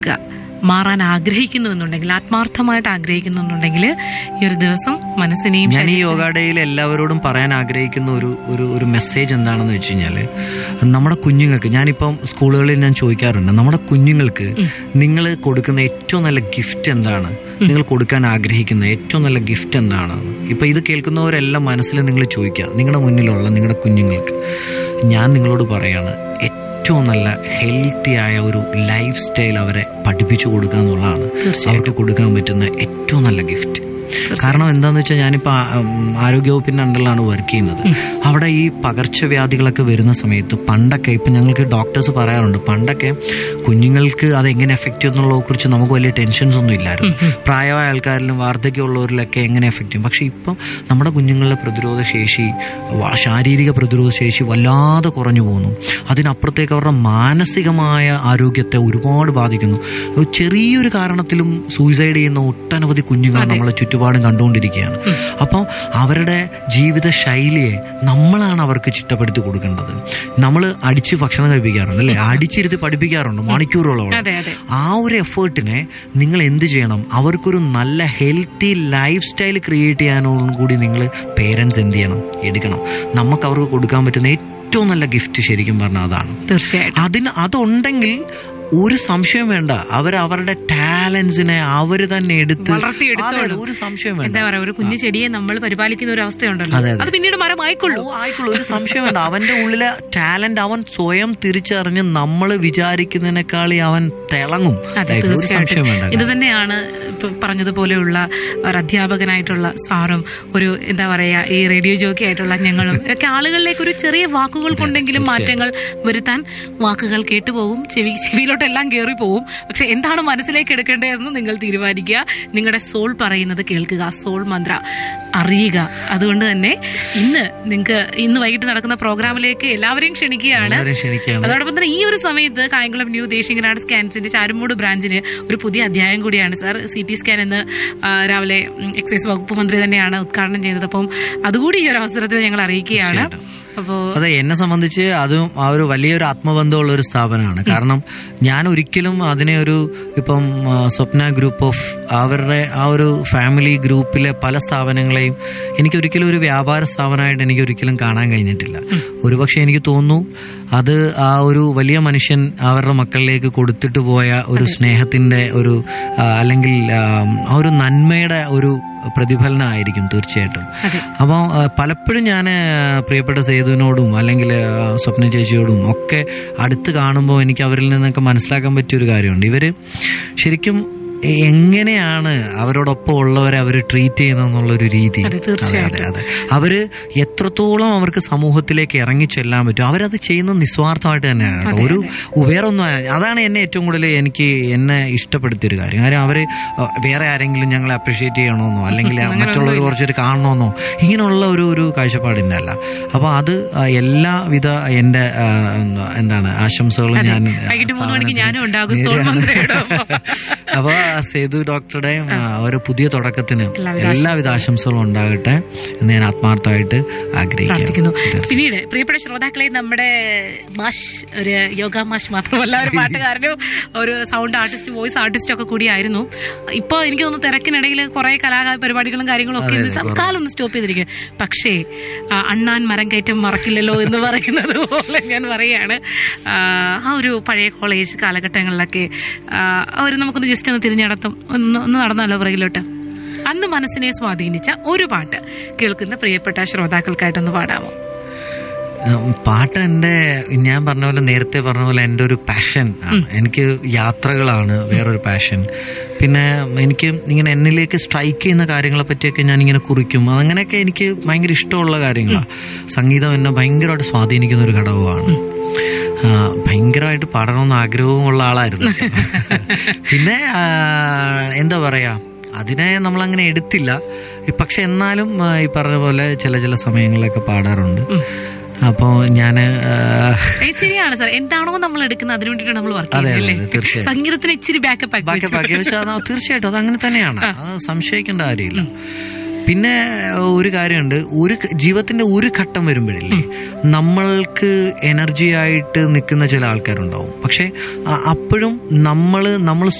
ക- മാറാൻ ആഗ്രഹിക്കുന്നുവെന്നുണ്ടെങ്കിൽ ആത്മാർത്ഥമായിട്ട് ആഗ്രഹിക്കുന്നുണ്ടെങ്കിൽ ഈ ഒരു ദിവസം മനസ്സിനെയും ഞാൻ ഈ യോഗ ഡേയിൽ എല്ലാവരോടും പറയാൻ ആഗ്രഹിക്കുന്ന ഒരു ഒരു ഒരു മെസ്സേജ് എന്താണെന്ന് വെച്ച് കഴിഞ്ഞാല് നമ്മുടെ കുഞ്ഞുങ്ങൾക്ക് ഞാനിപ്പം സ്കൂളുകളിൽ ഞാൻ ചോദിക്കാറുണ്ട് നമ്മുടെ കുഞ്ഞുങ്ങൾക്ക് നിങ്ങൾ കൊടുക്കുന്ന ഏറ്റവും നല്ല ഗിഫ്റ്റ് എന്താണ് നിങ്ങൾ കൊടുക്കാൻ ആഗ്രഹിക്കുന്ന ഏറ്റവും നല്ല ഗിഫ്റ്റ് എന്താണ് ഇപ്പൊ ഇത് കേൾക്കുന്നവരെല്ലാം മനസ്സിൽ നിങ്ങൾ ചോദിക്കുക നിങ്ങളുടെ മുന്നിലുള്ള നിങ്ങളുടെ കുഞ്ഞുങ്ങൾക്ക് ഞാൻ നിങ്ങളോട് പറയാണ് ഏറ്റവും നല്ല ഹെൽത്തി ആയ ഒരു ലൈഫ് സ്റ്റൈൽ അവരെ പഠിപ്പിച്ചു കൊടുക്കുക എന്നുള്ളതാണ് അവർക്ക് കൊടുക്കാൻ പറ്റുന്ന ഏറ്റവും നല്ല ഗിഫ്റ്റ് കാരണം എന്താന്ന് വെച്ചാൽ ഞാനിപ്പോൾ ആരോഗ്യവകുപ്പിന്റെ അണ്ടറിലാണ് വർക്ക് ചെയ്യുന്നത് അവിടെ ഈ പകർച്ചവ്യാധികളൊക്കെ വരുന്ന സമയത്ത് പണ്ടൊക്കെ ഇപ്പം ഞങ്ങൾക്ക് ഡോക്ടേഴ്സ് പറയാറുണ്ട് പണ്ടൊക്കെ കുഞ്ഞുങ്ങൾക്ക് അത് എങ്ങനെ എഫക്റ്റ് ചെയ്യുന്നുള്ളതിനെ കുറിച്ച് നമുക്ക് വലിയ ടെൻഷൻസ് ഒന്നും ഇല്ലായിരുന്നു പ്രായമായ ആൾക്കാരിലും വാർദ്ധക്യമുള്ളവരിലൊക്കെ എങ്ങനെ എഫക്റ്റ് ചെയ്യും പക്ഷെ ഇപ്പം നമ്മുടെ കുഞ്ഞുങ്ങളുടെ പ്രതിരോധ ശേഷി വ- ശാരീരിക പ്രതിരോധ ശേഷി വല്ലാതെ കുറഞ്ഞു പോകുന്നു അതിനപ്പുറത്തേക്ക് അവരുടെ മാനസികമായ ആരോഗ്യത്തെ ഒരുപാട് ബാധിക്കുന്നു ചെറിയൊരു കാരണത്തിലും സൂയിസൈഡ് ചെയ്യുന്ന ഒട്ടനവധി കുഞ്ഞുങ്ങൾ നമ്മളെ ചുറ്റുപാടും കണ്ടുകൊണ്ടിരിക്കുകയാണ് അപ്പം അവരുടെ ജീവിത ശൈലിയെ നമ്മളാണ് അവർക്ക് ചിട്ടപ്പെടുത്തി കൊടുക്കേണ്ടത് നമ്മൾ അടിച്ച് ഭക്ഷണം കഴിപ്പിക്കാറുണ്ട് അല്ലേ അടിച്ചിരുത്തി പഠിപ്പിക്കാറുണ്ട് മണിക്കൂറുകളോളം അതെ അതെ ആ ഒരു എഫേർട്ടിനെ നിങ്ങൾ എന്ത് ചെയ്യണം അവർക്കൊരു നല്ല ഹെൽത്തി ലൈഫ് സ്റ്റൈൽ ക്രിയേറ്റ് ചെയ്യാനോടും കൂടി നിങ്ങൾ പേരൻസ് എന്ത് ചെയ്യണം എടുക്കണം നമുക്ക് അവർക്ക് കൊടുക്കാൻ പറ്റുന്ന ഏറ്റവും നല്ല ഗിഫ്റ്റ് ശരിക്കും പറഞ്ഞാൽ അതാണ് തീർച്ചയായിട്ടും അതിന് അതുണ്ടെങ്കിൽ ഒരു സംശയം വേണ്ട അവർ അവരുടെ ടാലൻസിനെ അവര് തന്നെ എടുത്ത് വളർത്തിയെടുത്തോളും. അതെ, അതെ, ഒരു സംശയം വേണ്ട എന്താ പറയാ ഒരു കുഞ്ഞു ചെടിയെ നമ്മൾ പരിപാലിക്കുന്ന ഒരു അവസ്ഥയുണ്ടല്ലോ അതെ, അതെ. അത് പിന്നീട് മരമായിക്കൊള്ളൂ ഓ, ആയിക്കോളൂ ഒരു സംശയം വേണ്ട അവന്റെ ഉള്ളിലെ ടാലന്റ് അവൻ സ്വയം തിരിച്ചറിഞ്ഞ് നമ്മൾ വിചാരിക്കുന്നതിനേക്കാളി അവൻ തിളങ്ങും അതെ ലൈഫിൽ. ഒരു സംശയം തീർച്ചയായിട്ടും വേണ്ട ഇത് തന്നെയാണ് ഇപ്പൊ പറഞ്ഞതുപോലെയുള്ള ഒരു അധ്യാപകനായിട്ടുള്ള സാറും ഒരു എന്താ പറയാ ഈ റേഡിയോ ജോക്കി ആയിട്ടുള്ള ഞങ്ങളും ഒക്കെ ആളുകളിലേക്ക് ഒരു ചെറിയ വാക്കുകൾ കൊണ്ടെങ്കിലും മാറ്റങ്ങൾ വരുത്താൻ വാക്കുകൾ കേട്ടുപോകും ചെവി ചെവിയിലോട്ടെല്ലാം കയറി പോവും പക്ഷെ എന്താണ് മനസ്സിലേക്ക് എടുക്കേണ്ടതെന്ന് നിങ്ങൾ തീരുമാനിക്കുക നിങ്ങളുടെ സോൾ പറയുന്നത് കേൾക്കുക സോൾ മന്ത്ര അറിയുക അതുകൊണ്ട് തന്നെ ഇന്ന് നിങ്ങൾക്ക് ഇന്ന് വൈകിട്ട് നടക്കുന്ന പ്രോഗ്രാമിലേക്ക് എല്ലാവരെയും ക്ഷണിക്കുകയാണ് എല്ലാവരെയും ക്ഷണിക്കുകയാണ്. അതോടൊപ്പം തന്നെ ഈ ഒരു സമയത്ത് കായംകുളം ന്യൂ ദേശീയനാട് സ്കാൻസിന്റെ ചാരുമൂട് ബ്രാഞ്ചിന് ഒരു പുതിയ അധ്യായം കൂടിയാണ് സാർ സി ടി സ്കാൻ എന്ന് ആ, രാവിലെ ഉം, എക്സൈസ് വകുപ്പ് മന്ത്രി തന്നെയാണ് ഉദ്ഘാടനം ചെയ്തത് അപ്പം അതുകൂടി ഈ ഒരു അവസരത്തിൽ ഞങ്ങൾ അറിയിക്കുകയാണ് അപ്പോ അതെ എന്നെ സംബന്ധിച്ച് അതും ആ ഒരു വലിയൊരു ആത്മബന്ധമുള്ള ഒരു സ്ഥാപനമാണ് കാരണം ഞാൻ ഒരിക്കലും അതിനെ ഒരു ഇപ്പം ആ, സ്വപ്ന ഗ്രൂപ്പ് ഓഫ് അവരുടെ ആ ഒരു ഫാമിലി ഗ്രൂപ്പിലെ പല സ്ഥാപനങ്ങളെയും എനിക്ക് ഒരിക്കലും ഒരു വ്യാപാര സ്ഥാപനമായിട്ട് എനിക്ക് ഒരിക്കലും കാണാൻ കഴിഞ്ഞിട്ടില്ല ഒരുപക്ഷെ എനിക്ക് തോന്നുന്നു അത് ആ ഒരു വലിയ മനുഷ്യൻ അവരുടെ മക്കളിലേക്ക് കൊടുത്തിട്ട് പോയ ഒരു സ്നേഹത്തിന്റെ ഒരു ആ, അല്ലെങ്കിൽ ആ, ആ ഒരു നന്മയുടെ ഒരു പ്രതിഫലനമായിരിക്കും തീർച്ചയായിട്ടും അപ്പോൾ പലപ്പോഴും ഞാൻ പ്രിയപ്പെട്ട സേതുവിനോടും അല്ലെങ്കിൽ ആ, സ്വപ്ന ചേച്ചിയോടും ഒക്കെ അടുത്ത് കാണുമ്പോൾ എനിക്ക് അവരിൽ നിന്നൊക്കെ മനസ്സിലാക്കാൻ പറ്റിയൊരു കാര്യമുണ്ട് ഇവര് ശരിക്കും എങ്ങനെയാണ് അവരോടൊപ്പം ഉള്ളവരെ അവർ ട്രീറ്റ് ചെയ്യുന്നതെന്നുള്ളൊരു രീതി അതെ, തീർച്ചയായിട്ടും. അതെ, അതെ. അവര് എത്രത്തോളം അവർക്ക് സമൂഹത്തിലേക്ക് ഇറങ്ങി ചെല്ലാൻ പറ്റും അവരത് ചെയ്യുന്നത് നിസ്വാർത്ഥമായിട്ട് തന്നെയാണ് കേട്ടോ. ഒരു വേറൊന്നും അതാണ് എന്നെ ഏറ്റവും കൂടുതൽ എനിക്ക് എന്നെ ഇഷ്ടപ്പെടുത്തിയൊരു കാര്യം കാര്യം അവര് വേറെ ആരെങ്കിലും ഞങ്ങളെ അപ്രീഷിയേറ്റ് ചെയ്യണമെന്നോ അല്ലെങ്കിൽ മറ്റുള്ളവർ കുറച്ചൊരു കാണണമെന്നോ ഇങ്ങനെയുള്ള ഒരു ഒരു കാഴ്ചപ്പാടിൻ്റെ അല്ല അപ്പൊ അത് ആ, എല്ലാവിധ എന്റെ ആ, എന്താ- എന്താണ് ആശംസകളും ഞാൻ വൈകിട്ട് മൂന്ന് മണിക്ക് ഞാനും ഉണ്ടാകും സോൾ നേരെയാണ്. മന്ത്രയുടെ ഒപ്പം. അപ്പൊ സേതു ഡോക്ടറുടെയും ആ, ഒരു പുതിയ തുടക്കത്തിന് എല്ലാവിധ എല്ലാവിധ ആശംസകളും ഉണ്ടാകട്ടെ എന്ന് ഞാൻ ആത്മാർത്ഥമായിട്ട് പ്രാർത്ഥിക്കുന്നു ആഗ്രഹിക്കുന്നു പിന്നീട് പ്രിയപ്പെട്ട ശ്രോതാക്കളെ നമ്മുടെ മാഷ് ഒരു യോഗ മാഷ് മാത്രമല്ല ഒരു പാട്ടുകാരനും ഒരു സൗണ്ട് ആർട്ടിസ്റ്റ് വോയിസ് ആർട്ടിസ്റ്റ് ഒക്കെ കൂടിയായിരുന്നു ഇപ്പൊ എനിക്ക് തോന്നുന്നു തിരക്കിനിടയിൽ കുറെ കലാ പരിപാടികളും കാര്യങ്ങളും ഒക്കെ ഇന്ന് തൽക്കാലം ഒന്ന് സ്റ്റോപ്പ് ചെയ്തിരിക്കും പക്ഷേ ആ, അണ്ണാൻ മരം കയറ്റം മറക്കില്ലല്ലോ എന്ന് പറയുന്നത് പോലെ ഞാൻ പറയാണ് ആ, ആ ഒരു പഴയ കോളേജ് കാലഘട്ടങ്ങളിലൊക്കെ ആ, ഒരു നമുക്കൊന്ന് ജസ്റ്റ് ഒന്ന് തിരിഞ്ഞടത്തും ഒന്ന് ഒന്ന് നടന്നല്ലോ പുറകിലോട്ട് അന്ന് മനസ്സിനെ സ്വാധീനിച്ച ഒരു പാട്ട് കേൾക്കുന്ന പ്രിയപ്പെട്ട ശ്രോതാക്കൾക്കായിട്ടൊന്ന് പാടാമോ ഉം, പാട്ട് എൻ്റെ ഞാൻ പറഞ്ഞ പോലെ നേരത്തെ പറഞ്ഞ പോലെ എൻ്റെ ഒരു പാഷൻ ആണ് എനിക്ക് യാത്രകളാണ് വേറൊരു പാഷൻ പിന്നെ എനിക്ക് ഇങ്ങനെ എന്നിലേക്ക് സ്ട്രൈക്ക് ചെയ്യുന്ന കാര്യങ്ങളെ പറ്റിയൊക്കെ ഞാൻ ഇങ്ങനെ കുറിക്കും അങ്ങനെയൊക്കെ എനിക്ക് ഭയങ്കര ഇഷ്ടമുള്ള കാര്യങ്ങളാണ് സംഗീതം എന്നെ ഭയങ്കരമായിട്ട് സ്വാധീനിക്കുന്ന ഒരു ഘടകമാണ് ആ, ഭയങ്കരമായിട്ട് പാടണമെന്ന് ആഗ്രഹവുമുള്ള ആളായിരുന്നു പിന്നെ ആ, എന്താ പറയാ അതിനെ നമ്മൾ അങ്ങനെ എടുത്തില്ല ഈ പക്ഷെ എന്നാലും ആ, ഈ പറഞ്ഞ പോലെ ചില ചില സമയങ്ങളിലൊക്കെ പാടാറുണ്ട് അപ്പോൾ ഞാൻ ഏ, ശരിയാണ് സാർ എന്താണോ നമ്മൾ എടുക്കുന്നത് അതിനു വേണ്ടിയിട്ട് നമ്മൾ വർക്ക് അതെ, ചെയ്യുന്നത് അതെ, അല്ലേ തീർച്ചയായും. സംഗീതത്തിന് ഇച്ചിരി ബാക്കപ്പ് ആക്കി ബാക്കി വെച്ചു. ബാക്കി പക്ഷെ അത് തീർച്ചയായിട്ടും അത് അങ്ങനെ തന്നെയാണ് അത് സംശയിക്കേണ്ട കാര്യമില്ല പിന്നെ ഒരു കാര്യമുണ്ട് ഒരു ക- ജീവിതത്തിന്റെ ഒരു ഘട്ടം വരുമ്പോഴില്ലേ നമ്മൾക്ക് എനർജി ആയിട്ട് നിൽക്കുന്ന ചില ആൾക്കാരുണ്ടാവും പക്ഷെ അ- അപ്പോഴും നമ്മൾ നമ്മൾ